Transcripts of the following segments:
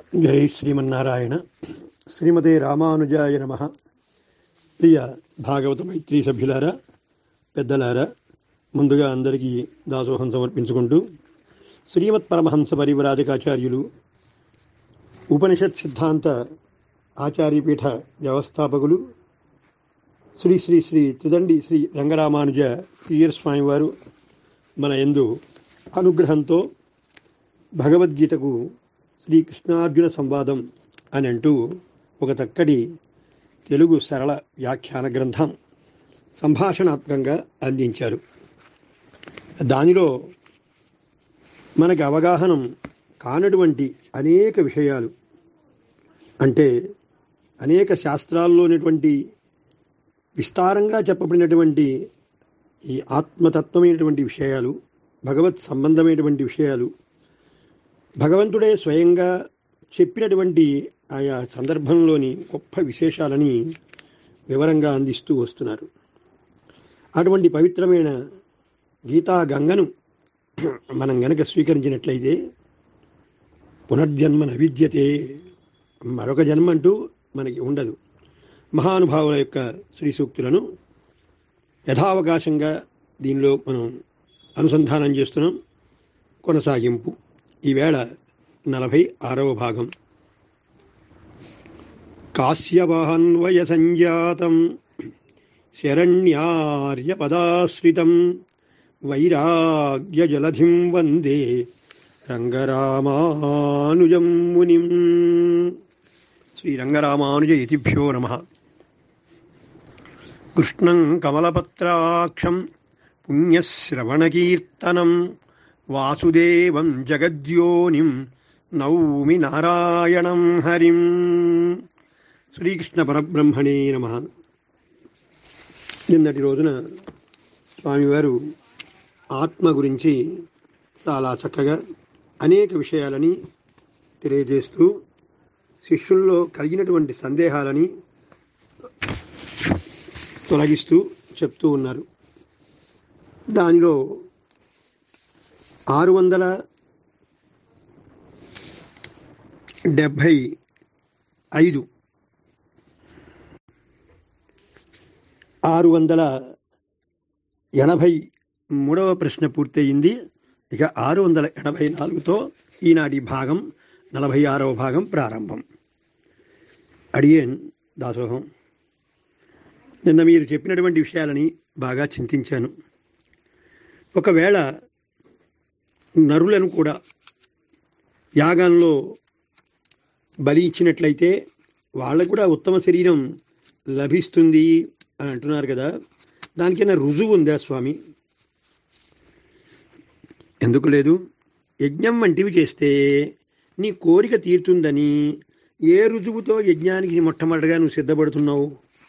జై శ్రీమన్నారాయణ శ్రీమతే రామానుజాయ నమ ప్రియ భాగవత మైత్రి సభ్యులారా పెద్దలారా ముందుగా అందరికీ దాసోహం సమర్పించుకుంటూ శ్రీమత్ పరమహంస పరివ్రాజకాచార్యులు ఉపనిషత్ సిద్ధాంత ఆచార్యపీఠ వ్యవస్థాపకులు శ్రీ శ్రీ శ్రీ త్రిదండి శ్రీ రంగరామానుజ తీయర్ స్వామి వారు మన ఎందు అనుగ్రహంతో భగవద్గీతకు శ్రీకృష్ణార్జున సంవాదం అని అంటూ ఒక చక్కటి తెలుగు సరళ వ్యాఖ్యాన గ్రంథం సంభాషణాత్మకంగా అందించారు దానిలో మనకి అవగాహనం కానటువంటి అనేక విషయాలు అంటే అనేక శాస్త్రాల్లోనటువంటి విస్తారంగా చెప్పబడినటువంటి ఈ ఆత్మతత్వమైనటువంటి విషయాలు భగవత్ సంబంధమైనటువంటి విషయాలు భగవంతుడే స్వయంగా చెప్పినటువంటి ఆయా సందర్భంలోని గొప్ప విశేషాలని వివరంగా అందిస్తూ వస్తున్నారు అటువంటి పవిత్రమైన గీతా గంగను మనం గనక స్వీకరించినట్లయితే పునర్జన్మ నవిద్యతే మరొక జన్మ అంటూ మనకి ఉండదు మహానుభావుల యొక్క శ్రీ సూక్తులను యథావకాశంగా దీనిలో మనం అనుసంధానం చేస్తున్నాం కొనసాగింపు ఈవేళ నలభై ఆరవ భాగం కాశ్యవాన్వయ సంజాతం శరణ్యార్యపదాశ్రితం వైరాగ్యజలధిం వందే రంగరామానుజం మునిం శ్రీరంగరామానుజ ఇతిభ్యో నమ కృష్ణం కమలపత్రాక్షం పుణ్యశ్రవణకీర్తనం వాసుదేవం జగద్యోనిం నౌమి నారాయణం హరిం శ్రీకృష్ణ పరబ్రహ్మణే నమ నిన్నటి రోజున స్వామివారు ఆత్మ గురించి చాలా చక్కగా అనేక విషయాలని తెలియజేస్తూ శిష్యుల్లో కలిగినటువంటి సందేహాలని తొలగిస్తూ చెప్తూ ఉన్నారు దానిలో ఆరు వందల డెబ్భై ఐదు ఆరు వందల ఎనభై మూడవ ప్రశ్న పూర్తయింది ఇక ఆరు వందల ఎనభై నాలుగుతో ఈనాటి భాగం నలభై ఆరవ భాగం ప్రారంభం అడియన్ దాసోహం నిన్న మీరు చెప్పినటువంటి విషయాలని బాగా చింతించాను ఒకవేళ నరులను కూడా యాగంలో బలి ఇచ్చినట్లయితే వాళ్ళకు కూడా ఉత్తమ శరీరం లభిస్తుంది అని అంటున్నారు కదా దానికైనా రుజువు ఉందా స్వామి ఎందుకు లేదు యజ్ఞం వంటివి చేస్తే నీ కోరిక తీరుతుందని ఏ రుజువుతో యజ్ఞానికి మొట్టమొదటిగా నువ్వు సిద్ధపడుతున్నావు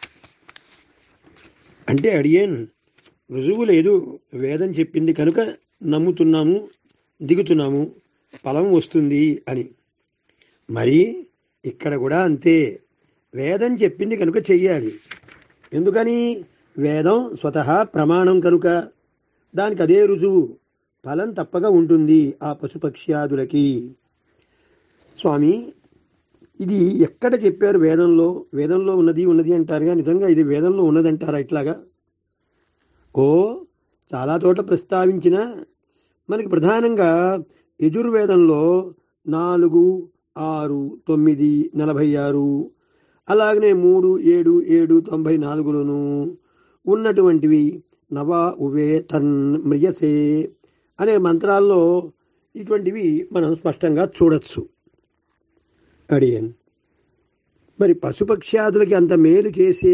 అంటే అడిగేన్ రుజువు లేదు వేదం చెప్పింది కనుక నమ్ముతున్నాము దిగుతున్నాము ఫలం వస్తుంది అని మరి ఇక్కడ కూడా అంతే వేదం చెప్పింది కనుక చెయ్యాలి ఎందుకని వేదం స్వతహా ప్రమాణం కనుక దానికి అదే రుజువు ఫలం తప్పక ఉంటుంది ఆ పశుపక్ష్యాదులకి స్వామి ఇది ఎక్కడ చెప్పారు వేదంలో వేదంలో ఉన్నది ఉన్నది అంటారుగా నిజంగా ఇది వేదంలో ఉన్నదంటారా ఇట్లాగా ఓ చాలా చోట్ల ప్రస్తావించిన మనకి ప్రధానంగా యజుర్వేదంలో నాలుగు ఆరు తొమ్మిది నలభై ఆరు అలాగనే మూడు ఏడు ఏడు తొంభై నాలుగులోను ఉన్నటువంటివి నవ ఉవే తన్ మ్రియసే అనే మంత్రాల్లో ఇటువంటివి మనం స్పష్టంగా చూడొచ్చు అడియన్ మరి పశుపక్ష్యాదులకి అంత మేలు చేసే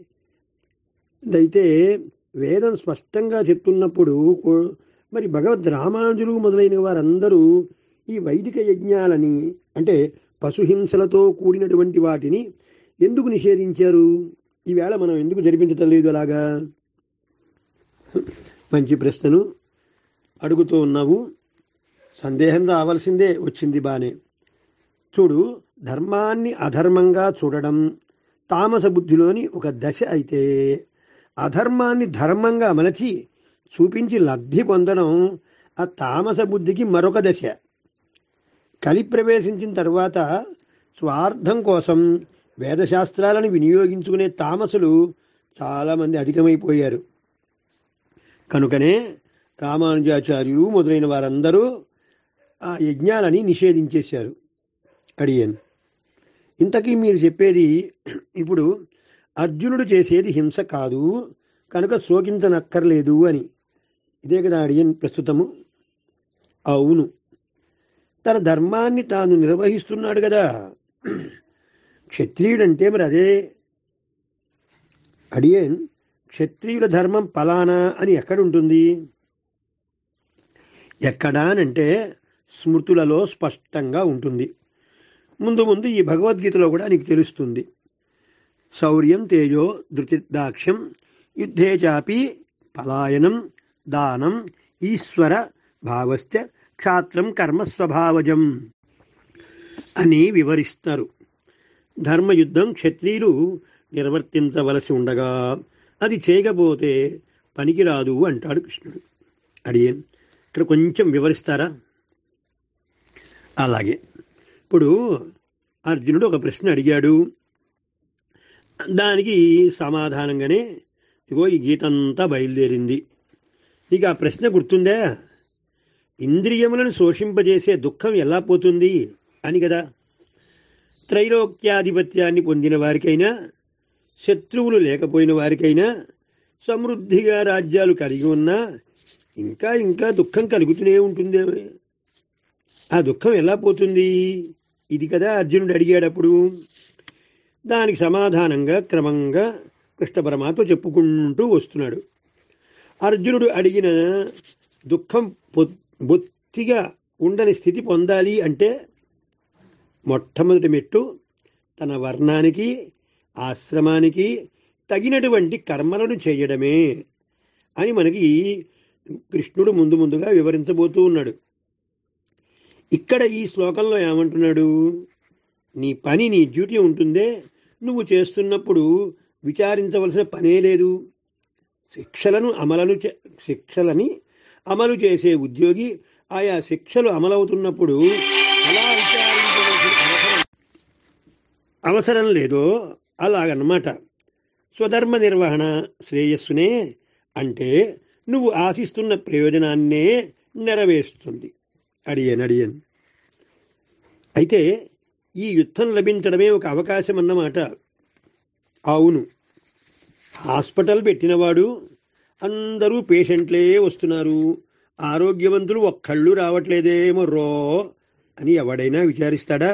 దైతే వేదం స్పష్టంగా చెప్తున్నప్పుడు మరి భగవద్ రామానుజులు మొదలైన వారందరూ ఈ వైదిక యజ్ఞాలని అంటే పశుహింసలతో కూడినటువంటి వాటిని ఎందుకు నిషేధించారు ఈవేళ మనం ఎందుకు జరిపించటం లేదు అలాగా మంచి ప్రశ్నను అడుగుతూ ఉన్నావు సందేహం రావాల్సిందే వచ్చింది బానే చూడు ధర్మాన్ని అధర్మంగా చూడడం తామస బుద్ధిలోని ఒక దశ అయితే అధర్మాన్ని ధర్మంగా మలచి చూపించి లబ్ధి పొందడం ఆ తామస బుద్ధికి మరొక దశ కలి ప్రవేశించిన తర్వాత స్వార్థం కోసం వేదశాస్త్రాలను వినియోగించుకునే తామసులు చాలామంది అధికమైపోయారు కనుకనే రామానుజాచార్యులు మొదలైన వారందరూ ఆ యజ్ఞాలని నిషేధించేశారు అడిగాను ఇంతకీ మీరు చెప్పేది ఇప్పుడు అర్జునుడు చేసేది హింస కాదు కనుక శోకించనక్కర్లేదు అని ఇదే కదా అడియన్ ప్రస్తుతము అవును తన ధర్మాన్ని తాను నిర్వహిస్తున్నాడు కదా క్షత్రియుడంటే మరి అదే అడియన్ క్షత్రియుల ధర్మం పలానా అని ఎక్కడుంటుంది ఎక్కడానంటే స్మృతులలో స్పష్టంగా ఉంటుంది ముందు ముందు ఈ భగవద్గీతలో కూడా నీకు తెలుస్తుంది శౌర్యం తేజో ధృతిర్దాక్ష్యం యుద్ధే చాపి పలాయనం దానం ఈశ్వర భావస్య క్షాత్రం కర్మ స్వభావజం అని వివరిస్తారు ధర్మయుద్ధం క్షత్రియులు నిర్వర్తించవలసి ఉండగా అది చేయకపోతే పనికిరాదు అంటాడు కృష్ణుడు అడిగేం ఇక్కడ కొంచెం వివరిస్తారా అలాగే ఇప్పుడు అర్జునుడు ఒక ప్రశ్న అడిగాడు దానికి సమాధానంగానే ఇగో ఈ గీత అంతా బయలుదేరింది నీకు ఆ ప్రశ్న గుర్తుందా ఇంద్రియములను శోషింపజేసే దుఃఖం ఎలా పోతుంది అని కదా త్రైలోక్యాధిపత్యాన్ని పొందిన వారికైనా శత్రువులు లేకపోయిన వారికైనా సమృద్ధిగా రాజ్యాలు కలిగి ఉన్నా ఇంకా ఇంకా దుఃఖం కలుగుతూనే ఉంటుంది ఆ దుఃఖం ఎలా పోతుంది ఇది కదా అర్జునుడు అడిగాడప్పుడు దానికి సమాధానంగా క్రమంగా కృష్ణ పరమాత్మ చెప్పుకుంటూ వస్తున్నాడు అర్జునుడు అడిగిన దుఃఖం పొ- బొత్తిగా ఉండని స్థితి పొందాలి అంటే మొట్టమొదటి మెట్టు తన వర్ణానికి ఆశ్రమానికి తగినటువంటి కర్మలను చేయడమే అని మనకి కృష్ణుడు ముందు ముందుగా వివరించబోతూ ఉన్నాడు ఇక్కడ ఈ శ్లోకంలో ఏమంటున్నాడు నీ పని నీ డ్యూటీ ఉంటుందే నువ్వు చేస్తున్నప్పుడు విచారించవలసిన పనే లేదు శిక్షలను అమలను చే- శిక్షలని అమలు చేసే ఉద్యోగి ఆయా శిక్షలు అమలవుతున్నప్పుడు ఎలా విచారించవలసిన అవసరం అవసరం లేదో అలాగన్నమాట స్వధర్మ నిర్వహణ శ్రేయస్సునే అంటే నువ్వు ఆశిస్తున్న ప్రయోజనాన్నే నెరవేరుస్తుంది అడియన్ అడియన్ అయితే ఈ యుద్ధం లభించడమే ఒక అవకాశం అన్నమాట అవును హాస్పిటల్ పెట్టినవాడు అందరూ పేషెంట్లే వస్తున్నారు ఆరోగ్యవంతులు ఒక్కళ్ళు రావట్లేదేమో రో అని ఎవడైనా విచారిస్తాడా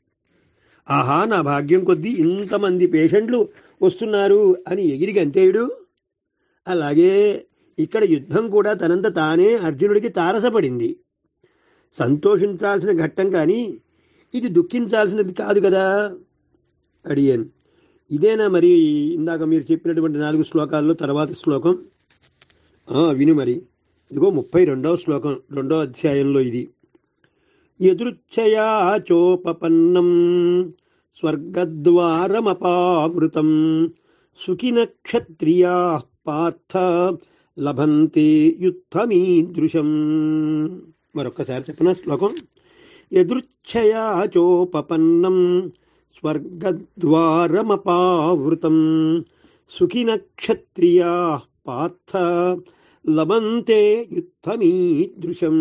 ఆహా నా భాగ్యం కొద్దీ ఇంతమంది పేషెంట్లు వస్తున్నారు అని ఎగిరి గంతేయుడు అలాగే ఇక్కడ యుద్ధం కూడా తనంత తానే అర్జునుడికి తారసపడింది సంతోషించాల్సిన ఘట్టం కానీ ఇది దుఃఖించాల్సినది కాదు కదా అడిగాను ఇదేనా మరి ఇందాక మీరు చెప్పినటువంటి నాలుగు శ్లోకాల్లో తర్వాత శ్లోకం ఆ, విను మరి ఇదిగో ముప్పై రెండవ శ్లోకం రెండవ అధ్యాయంలో ఇది ఎదృచ్ఛయా చోపపన్నం స్వర్గద్వారమపావృతం సుఖిన క్షత్రియా పార్థ లభంతే యుద్ధమీదృశం మరొక్కసారి చెప్పిన శ్లోకం ఎదృచ్ఛయా చోపపన్నం స్వర్గద్వారమపావృతం సుఖిన క్షత్రియా పార్థ లభంతే యుద్ధమీదృశం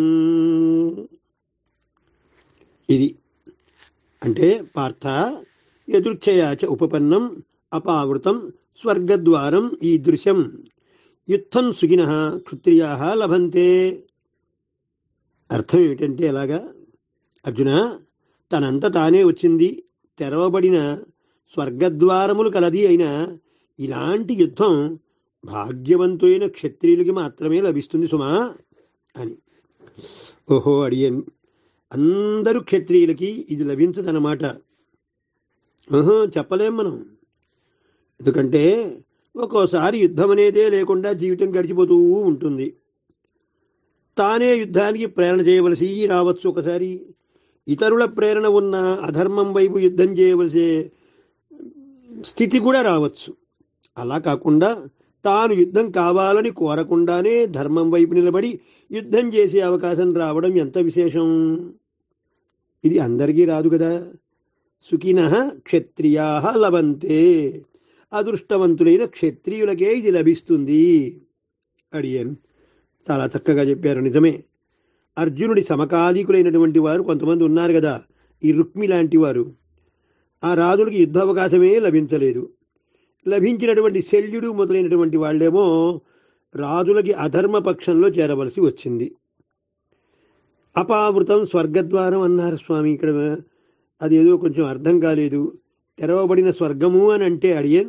ఇది అంటే పార్థ ఎదృచ్ఛయాచ ఉపపన్నం అపావృతం స్వర్గద్వారం ఈ దృశ్యం యుద్ధం సుగిన క్షత్రియా లభంతే అర్థం ఏమిటంటే ఎలాగా అర్జున తనంత తానే వచ్చింది తెరవబడిన స్వర్గద్వారములు కలది అయిన ఇలాంటి యుద్ధం భాగ్యవంతులైన క్షత్రియులకి మాత్రమే లభిస్తుంది సుమా అని ఓహో అడియన్ అందరూ క్షత్రియులకి ఇది లభించదన్నమాట ఆహా, చెప్పలేం మనం ఎందుకంటే ఒక్కోసారి యుద్ధం అనేదే లేకుండా జీవితం గడిచిపోతూ ఉంటుంది తానే యుద్ధానికి ప్రేరణ చేయవలసి రావచ్చు ఒకసారి ఇతరుల ప్రేరణ ఉన్న అధర్మం వైపు యుద్ధం చేయవలసే స్థితి కూడా రావచ్చు అలా కాకుండా తాను యుద్ధం కావాలని కోరకుండానే ధర్మం వైపు నిలబడి యుద్ధం చేసే అవకాశం రావడం ఎంత విశేషం ఇది అందరికీ రాదు కదా సుఖిన క్షత్రియా లభంతే అదృష్టవంతులైన క్షత్రియులకే ఇది లభిస్తుంది అడియన్ చాలా చక్కగా చెప్పారు నిజమే అర్జునుడి సమకాలీకులైనటువంటి వారు కొంతమంది ఉన్నారు కదా ఈ రుక్మి లాంటి వారు ఆ రాజుడికి యుద్ధ అవకాశమే లభించలేదు లభించినటువంటి శల్యుడు మొదలైనటువంటి వాళ్ళేమో రాజులకి అధర్మ పక్షంలో చేరవలసి వచ్చింది అపావృతం స్వర్గద్వారం అన్నారు స్వామి ఇక్కడ అదేదో కొంచెం అర్థం కాలేదు తెరవబడిన స్వర్గము అని అంటే అడియన్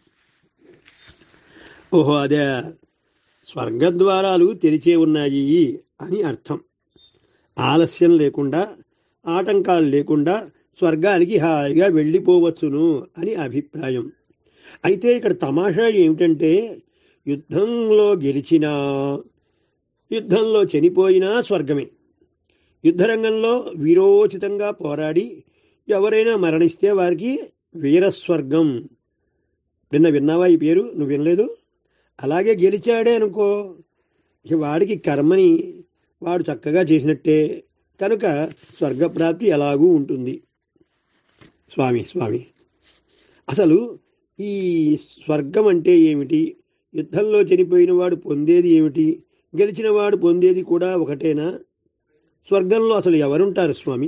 ఓహో అదే స్వర్గద్వారాలు తెరిచే ఉన్నాయి అని అర్థం ఆలస్యం లేకుండా ఆటంకాలు లేకుండా స్వర్గానికి హాయిగా వెళ్ళిపోవచ్చును అని అభిప్రాయం అయితే ఇక్కడ తమాషా ఏమిటంటే యుద్ధంలో గెలిచినా యుద్ధంలో చనిపోయినా స్వర్గమే యుద్ధరంగంలో వీరోచితంగా పోరాడి ఎవరైనా మరణిస్తే వారికి వీరస్వర్గం విన్న విన్నావా ఈ పేరు నువ్వు వినలేదు అలాగే గెలిచాడే అనుకో ఇక వాడికి కర్మని వాడు చక్కగా చేసినట్టే కనుక స్వర్గప్రాప్తి ఎలాగూ ఉంటుంది స్వామి స్వామి అసలు ఈ స్వర్గం అంటే ఏమిటి యుద్ధంలో చనిపోయిన వాడు పొందేది ఏమిటి గెలిచిన వాడు పొందేది కూడా ఒకటేనా స్వర్గంలో అసలు ఎవరుంటారు స్వామి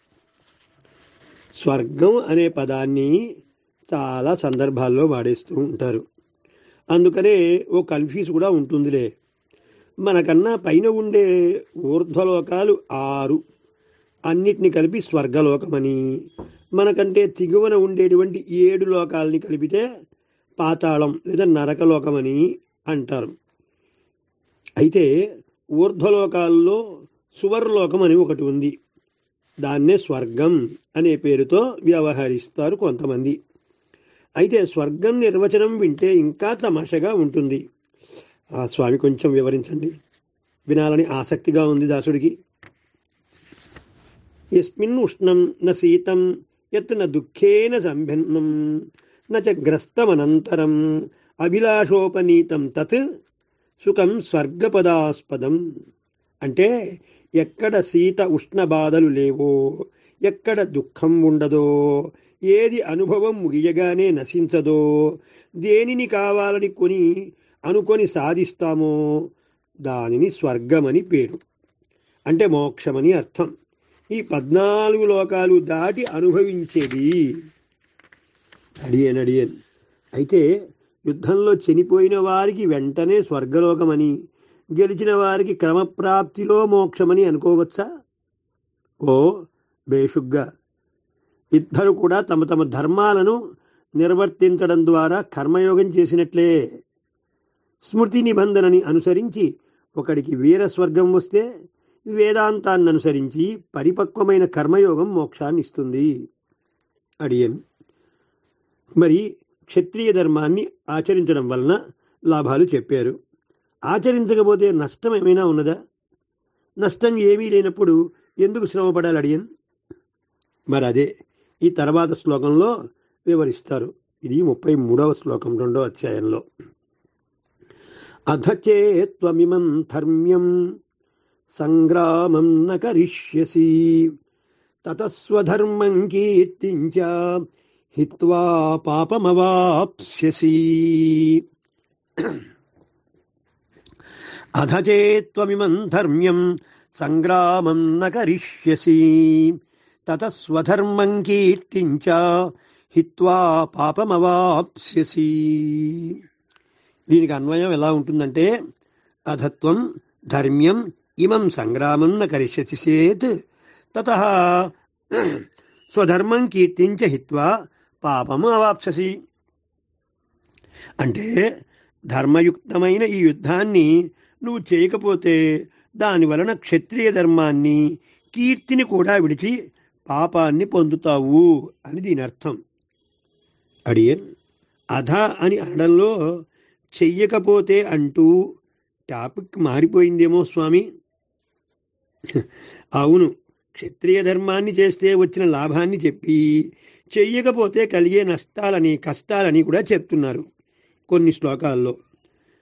స్వర్గం అనే పదాన్ని చాలా సందర్భాల్లో వాడేస్తూ ఉంటారు అందుకనే ఓ కన్ఫ్యూజ్ కూడా ఉంటుందిలే మనకన్నా పైన ఉండే ఊర్ధ్వలోకాలు ఆరు అన్నిటిని కలిపి స్వర్గలోకమని మనకంటే దిగువన ఉండేటువంటి ఏడు లోకాలని కలిపితే పాతాళం లేదా నరకలోకమని అంటారు అయితే ఊర్ధ్వలోకాల్లో సువర్లోకం అని ఒకటి ఉంది దాన్నే స్వర్గం అనే పేరుతో వ్యవహరిస్తారు కొంతమంది అయితే స్వర్గం నిర్వచనం వింటే ఇంకా తమాషగా ఉంటుంది ఆ స్వామి కొంచెం వివరించండి వినాలని ఆసక్తిగా ఉంది దాసుడికి ఎస్మిన్ ఉష్ణం న శీతం యత్ న దుఃఖేన సంభిన్నం న చ గ్రస్తమనంతరం అభిలాషోపనీతం తత్ సుఖం స్వర్గపదాస్పదం అంటే ఎక్కడ శీత ఉష్ణ బాధలు లేవో ఎక్కడ దుఃఖం ఉండదో ఏది అనుభవం ముగియగానే నశించదో దేనిని కావాలని కొని అనుకొని సాధిస్తామో దానిని స్వర్గమని పేరు అంటే మోక్షమని అర్థం ఈ పద్నాలుగు లోకాలు దాటి అనుభవించేది అడియన్ అడియన్ అయితే యుద్ధంలో చనిపోయిన వారికి వెంటనే స్వర్గలోకమని గెలిచిన వారికి క్రమప్రాప్తిలో మోక్షమని అనుకోవచ్చా ఓ బేషుగ్గా ఇద్దరు కూడా తమ తమ ధర్మాలను నిర్వర్తించడం ద్వారా కర్మయోగం చేసినట్లే స్మృతి నిబంధనని అనుసరించి ఒకడికి వీర స్వర్గం వస్తే వేదాంతాన్ని అనుసరించి పరిపక్వమైన కర్మయోగం మోక్షాన్ని ఇస్తుంది అడియన్ మరి క్షత్రియ ధర్మాన్ని ఆచరించడం వలన లాభాలు చెప్పారు ఆచరించకపోతే నష్టం ఏమైనా ఉన్నదా నష్టం ఏమీ లేనప్పుడు ఎందుకు శ్రమపడాలి అడియన్ మరి అదే ఈ తర్వాత శ్లోకంలో వివరిస్తారు ఇది ముప్పై మూడవ శ్లోకం రెండవ అధ్యాయంలో అధచేత్వమిమం ధర్మ్యం సంగ్రామం న కరిష్యసి తతస్వధర్మం కీర్తించ హిత్వా పాపమవాప్స్యసి అధచేత్వమిమం ధర్మ్యం సంగ్రామం న కరిష్యసి తతస్వధర్మం కీర్తించ హిత్వా పాపమవాప్స్యసి దీనికి అన్వయం ఎలా ఉంటుందంటే అధత్వం ధర్మ్యం ఇమం సంగ్రామం న కరిష్యసి చేత్ తత స్వధర్మం కీర్తించ హిత్వా పాపము అవాప్ససి అంటే ధర్మయుక్తమైన ఈ యుద్ధాన్ని నువ్వు చేయకపోతే దాని వలన క్షత్రియ ధర్మాన్ని కీర్తిని కూడా విడిచి పాపాన్ని పొందుతావు అని దీని అర్థం అడియన్ అధ అని అనడంలో చెయ్యకపోతే అంటూ టాపిక్ మారిపోయిందేమో స్వామి అవును క్షత్రియ ధర్మాన్ని చేస్తే వచ్చిన లాభాన్ని చెప్పి చెయ్యకపోతే కలిగే నష్టాలని కష్టాలని కూడా చెప్తున్నారు కొన్ని శ్లోకాల్లో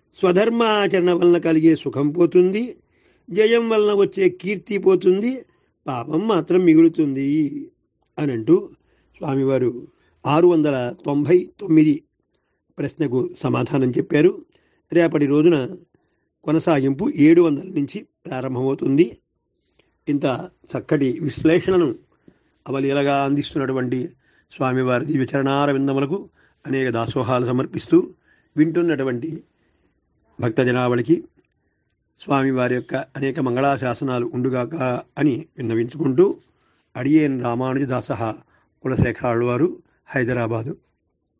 స్వధర్మ ఆచరణ వలన కలిగే సుఖం పోతుంది జయం వలన వచ్చే కీర్తి పోతుంది పాపం మాత్రం మిగులుతుంది అని అంటూ స్వామివారు ఆరు వందల తొంభై తొమ్మిది ప్రశ్నకు సమాధానం చెప్పారు రేపటి రోజున కొనసాగింపు ఏడు వందల నుంచి ప్రారంభమవుతుంది ఇంత చక్కటి విశ్లేషణను అవలీలగా అందిస్తున్నటువంటి స్వామివారి దివ్య చరణార విందములకు అనేక దాసోహాలు సమర్పిస్తూ వింటున్నటువంటి భక్త జనావళికి స్వామివారి యొక్క అనేక మంగళాశాసనాలు ఉండుగాక అని విన్నవించుకుంటూ అడియేన్ రామానుజదాస కులశేఖరాళ్ళు వారు హైదరాబాదు